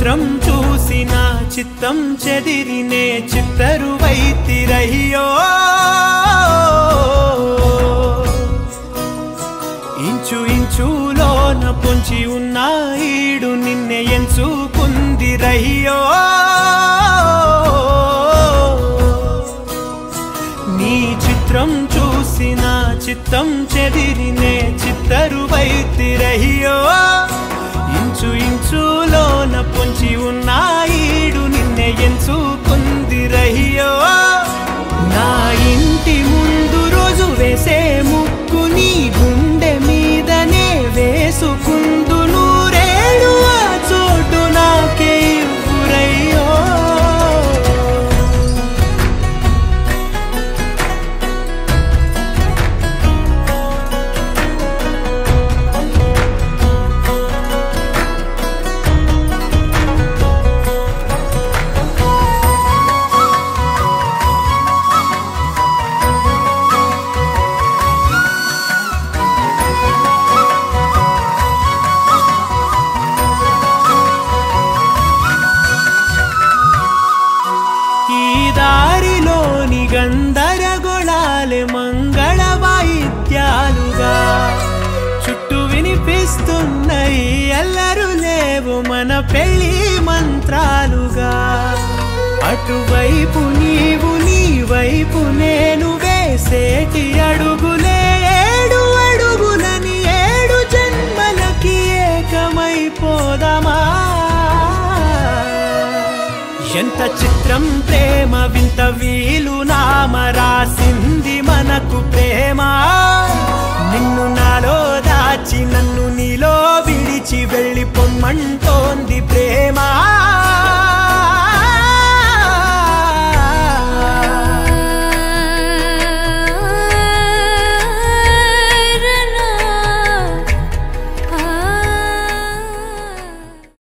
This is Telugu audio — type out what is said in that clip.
చిత్రం చూసిన చిత్తం చెదిరినే చిత్తరువైతిరయ్యో ఇంచు ఇంచులోన పొంచి ఉన్న ఈడు నిన్నే ఎంచుకుందిరయ్యో నీ చిత్రం చూసిన చిత్తం చెదిరినే చిత్తరువైతిరయ్యో ఇంచు ఇంచులోన పొంచి ఉన్న ఈడు నిన్నే ఎంచుకుందిరయ్యో నా ఇంటి ముందు రోజు వేసే ముక్కు నీ గుండె మీదనే వేసుకుందు నూరేడు ఆ చోటు నాకే ఇవ్వురయ్యో ఈ దారిలోని గందరగోళాలే మంగళ వాయిద్యాలుగా చుట్టూ వినిపిస్తున్నాయి ఎల్లరు లేవు మన పెళ్లి మంత్రాలుగా అటువైపు నీవు నీ వైపు నేను వేసేటి అడుగులే ఏడు అడుగులని ఏడు జన్మలకి ఏకమైపోదామా ఎంత చిత్రం ప్రేమ వింత వీలు నామ రాసింది మనకు ప్రేమ నిన్ను నాలో దాచి నన్ను నీలో విడిచి వెళ్ళి పొమ్మంటోంది ప్రేమ